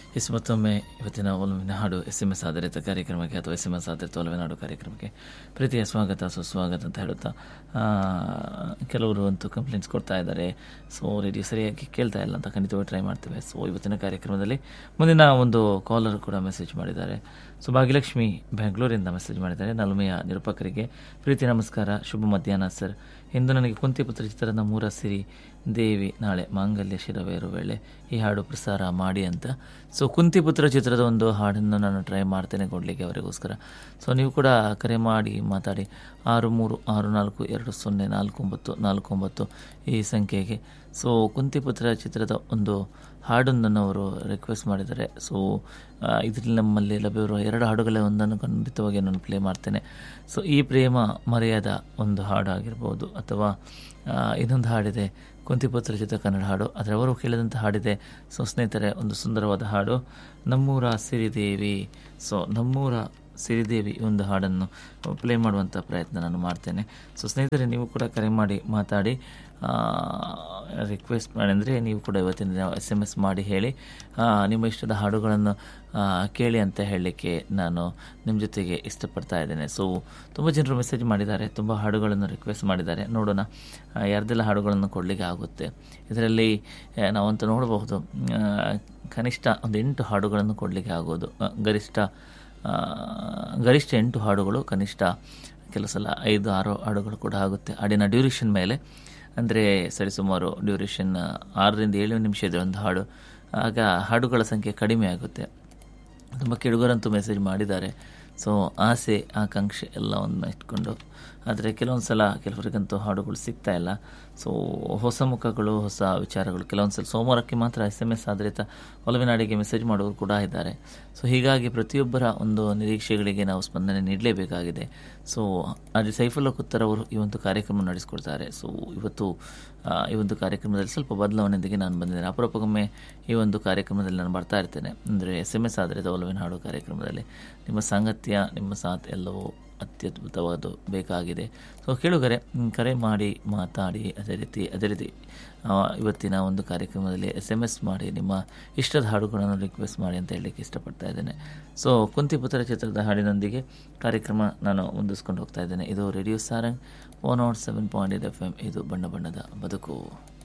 S ಮತ್ತೊಮ್ಮೆ ಇವತ್ತಿನ ಒಲವಿನ ಹಾಡು ಎಸ್ ಎಮ್ ಎಸ್ ಆಧಾರಿತ ಕಾರ್ಯಕ್ರಮಕ್ಕೆ ಅಥವಾ ಎಸ್ ಎಮ್ ಎಸ್ ಆಧಾರಿತ ಒಲವಿನ ಹಾಡು ಕಾರ್ಯಕ್ರಮಕ್ಕೆ ಪ್ರೀತಿಯ ಸ್ವಾಗತ ಸುಸ್ವಾಗತ ಅಂತ ಹೇಳುತ್ತಾ ಆ, ಕೆಲವರು ಅಂತೂ ಕಂಪ್ಲೇಂಟ್ಸ್ ಕೊಡ್ತಾ ಇದ್ದಾರೆ ಸೊ ರೇಡಿಯೋ ಸರಿಯಾಗಿ ಕೇಳ್ತಾ ಇಲ್ಲ ಅಂತ ಖಂಡಿತವಾಗಿ ಟ್ರೈ ಮಾಡ್ತೇವೆ ಸೊ ಇವತ್ತಿನ ಕಾರ್ಯಕ್ರಮದಲ್ಲಿ ಮುಂದಿನ ಒಂದು ಕಾಲರ್ ಕೂಡ ಮೆಸೇಜ್ ಮಾಡಿದ್ದಾರೆ ಸೊ ಭಾಗ್ಯಲಕ್ಷ್ಮಿ ಬೆಂಗಳೂರಿಂದ ಮೆಸೇಜ್ ಮಾಡಿದ್ದಾರೆ ನಲ್ಮೆಯ ನಿರೂಪಕರಿಗೆ ಪ್ರೀತಿ ನಮಸ್ಕಾರ ಶುಭ ಮಧ್ಯಾಹ್ನ ಸರ್ ಇಂದು ನನಗೆ ಕುಂತಿಪುತ್ರ ಚಿತ್ರದ ಮೂರ ಸಿರಿ ದೇವಿ ನಾಳೆ ಮಾಂಗಲ್ಯ ಶಿರವೇರು ವೇಳೆ ಈ ಹಾಡು ಪ್ರಸಾರ ಮಾಡಿ ಅಂತ ಸೊ ಕುಂತಿಪುತ್ರ ಚಿತ್ರದ ಒಂದು ಹಾಡನ್ನು ನಾನು ಟ್ರೈ ಮಾಡ್ತೇನೆ ಕೊಡಲಿಕ್ಕೆ ಅವರಿಗೋಸ್ಕರ ಸೊ ನೀವು ಕೂಡ ಕರೆ ಮಾಡಿ ಮಾತಾಡಿ ಆರು ಮೂರು ಆರು ನಾಲ್ಕು ಎರಡು ಸೊನ್ನೆ ನಾಲ್ಕು ಒಂಬತ್ತು ನಾಲ್ಕು ಒಂಬತ್ತು ಈ ಸಂಖ್ಯೆಗೆ ಸೊ ಕುಂತಿಪುತ್ರ ಚಿತ್ರದ ಒಂದು ಹಾಡೊಂದನ್ನು ಅವರು ರಿಕ್ವೆಸ್ಟ್ ಮಾಡಿದ್ದಾರೆ ಸೊ ಇದರಲ್ಲಿ ನಮ್ಮಲ್ಲಿ ಲಭ್ಯವಿರುವ ಎರಡು ಹಾಡುಗಳ ಒಂದನ್ನು ಖಂಡಿತವಾಗಿ ನಾನು ಪ್ಲೇ ಮಾಡ್ತೇನೆ ಸೊ ಈ ಪ್ರೇಮ ಮರೆಯದ ಒಂದು ಹಾಡು ಆಗಿರ್ಬೋದು ಅಥವಾ ಆ, ಇನ್ನೊಂದು ಹಾಡಿದೆ ಕುಂತಿಪುತ್ರ ಚಿತ್ರ ಕನ್ನಡ ಹಾಡು ಆದರೆ ಅವರು ಕೇಳಿದಂಥ ಹಾಡಿದೆ ಸೊ ಸ್ನೇಹಿತರೆ ಒಂದು ಸುಂದರವಾದ ಹಾಡು ನಮ್ಮೂರ ಸಿರಿದೇವಿ ಸೊ ನಮ್ಮೂರ ಸಿರಿದೇವಿ ಈ ಒಂದು ಹಾಡನ್ನು ಪ್ಲೇ ಮಾಡುವಂಥ ಪ್ರಯತ್ನ ನಾನು ಮಾಡ್ತೇನೆ ಸೊ ಸ್ನೇಹಿತರೆ ನೀವು ಕೂಡ ಕರೆ ಮಾಡಿ ಮಾತಾಡಿ ರಿಕ್ವೆಸ್ಟ್ ಮಾಡಿ ಅಂದರೆ ನೀವು ಕೂಡ ಇವತ್ತಿನ ದಿನ ಎಸ್ ಎಮ್ ಎಸ್ ಮಾಡಿ ಹೇಳಿ ಆ, ನಿಮ್ಮ ಇಷ್ಟದ ಹಾಡುಗಳನ್ನು ಆ, ಕೇಳಿ ಅಂತ ಹೇಳಲಿಕ್ಕೆ ನಾನು ನಿಮ್ಮ ಜೊತೆಗೆ ಇಷ್ಟಪಡ್ತಾ ಇದ್ದೇನೆ ಸೊ ತುಂಬ ಜನರು ಮೆಸೇಜ್ ಮಾಡಿದ್ದಾರೆ ತುಂಬ ಹಾಡುಗಳನ್ನು ರಿಕ್ವೆಸ್ಟ್ ಮಾಡಿದ್ದಾರೆ ನೋಡೋಣ ಆ, ಯಾರ್ದೆಲ್ಲ ಹಾಡುಗಳನ್ನು ಕೊಡಲಿಕ್ಕೆ ಆಗುತ್ತೆ ಇದರಲ್ಲಿ ಆ, ನಾವಂತೂ ನೋಡಬಹುದು ಆ, ಕನಿಷ್ಠ ಒಂದು ಎಂಟು ಹಾಡುಗಳನ್ನು ಕೊಡಲಿಕ್ಕೆ ಆಗೋದು ಆ, ಗರಿಷ್ಠ ಆ, ಗರಿಷ್ಠ ಎಂಟು ಹಾಡುಗಳು ಕನಿಷ್ಠ ಕೆಲವು ಸಲ ಐದು ಆರು ಹಾಡುಗಳು ಕೂಡ ಆಗುತ್ತೆ ಹಾಡಿನ ಡ್ಯೂರೇಷನ್ ಮೇಲೆ ಅಂದರೆ ಸರಿಸುಮಾರು ಡ್ಯೂರೇಷನ್ ಆರರಿಂದ ಏಳು ನಿಮಿಷದ ಒಂದು ಹಾಡು ಆಗ ಹಾಡುಗಳ ಸಂಖ್ಯೆ ಕಡಿಮೆ ಆಗುತ್ತೆ ತುಂಬ ಕೆಡುಗರಂತೂ ಮೆಸೇಜ್ ಮಾಡಿದ್ದಾರೆ ಸೊ ಆಸೆ ಆಕಾಂಕ್ಷೆ ಎಲ್ಲವನ್ನು ಇಟ್ಕೊಂಡು ಆದರೆ ಕೆಲವೊಂದು ಸಲ ಕೆಲವರಿಗಂತೂ ಹಾಡುಗಳು ಸಿಗ್ತಾ ಇಲ್ಲ ಸೊ ಹೊಸ ಮುಖಗಳು ಹೊಸ ವಿಚಾರಗಳು ಕೆಲವೊಂದು ಸಲ ಸೋಮವಾರಕ್ಕೆ ಮಾತ್ರ ಎಸ್ ಎಮ್ ಎಸ್ ಆಧಾರಿತ ಒಲವಿನಾಡಿಗೆ ಮೆಸೇಜ್ ಮಾಡೋರು ಕೂಡ ಇದ್ದಾರೆ ಸೊ ಹೀಗಾಗಿ ಪ್ರತಿಯೊಬ್ಬರ ಒಂದು ನಿರೀಕ್ಷೆಗಳಿಗೆ ನಾವು ಸ್ಪಂದನೆ ನೀಡಲೇಬೇಕಾಗಿದೆ ಸೊ ಅದೇ ಸೈಫುಲ್ಲಾ ಕುತ್ತರ್ ಅವರು ಈ ಒಂದು ಕಾರ್ಯಕ್ರಮ ನಡೆಸಿಕೊಡ್ತಾರೆ ಸೊ ಇವತ್ತು ಆ, ಈ ಒಂದು ಕಾರ್ಯಕ್ರಮದಲ್ಲಿ ಸ್ವಲ್ಪ ಬದಲಾವಣೆಯೊಂದಿಗೆ ನಾನು ಬಂದಿದ್ದೇನೆ ಅಪರೂಪಕ್ಕೊಮ್ಮೆ ಈ ಒಂದು ಕಾರ್ಯಕ್ರಮದಲ್ಲಿ ನಾನು ಬರ್ತಾ ಇರ್ತೇನೆ ಅಂದರೆ ಎಸ್ ಎಮ್ ಎಸ್ ಆಧಾರಿತ ಒಲವಿನ ಹಾಡು ಕಾರ್ಯಕ್ರಮದಲ್ಲಿ ನಿಮ್ಮ ಸಾಂಗತ್ಯ ನಿಮ್ಮ ಸಾಥ್ ಎಲ್ಲವೂ ಅತ್ಯದ್ಭುತವಾದ ಬೇಕಾಗಿದೆ ಸೊ ಕೇಳುಗರೆ ಮ್, ಕರೆ ಮಾಡಿ ಮಾತಾಡಿ ಅದೇ ರೀತಿ ಅದೇ ರೀತಿ ಆ, ಇವತ್ತಿನ ಒಂದು ಕಾರ್ಯಕ್ರಮದಲ್ಲಿ ಎಸ್ ಎಮ್ ಎಸ್ ಮಾಡಿ ನಿಮ್ಮ ಇಷ್ಟದ ಹಾಡುಗಳನ್ನು ರಿಕ್ವೆಸ್ಟ್ ಮಾಡಿ ಅಂತ ಹೇಳಲಿಕ್ಕೆ ಇಷ್ಟಪಡ್ತಾ ಇದ್ದೇನೆ ಸೊ ಕುಂತಿಪುತ್ರ ಚಿತ್ರದ ಹಾಡಿನೊಂದಿಗೆ ಕಾರ್ಯಕ್ರಮ ನಾನು ಮುಂದಿಸ್ಕೊಂಡು ಹೋಗ್ತಾ ಇದ್ದೇನೆ ಇದು radio Sarang one nought seven point eight F M ಇದು ಬಣ್ಣ ಬಣ್ಣದ ಬದುಕು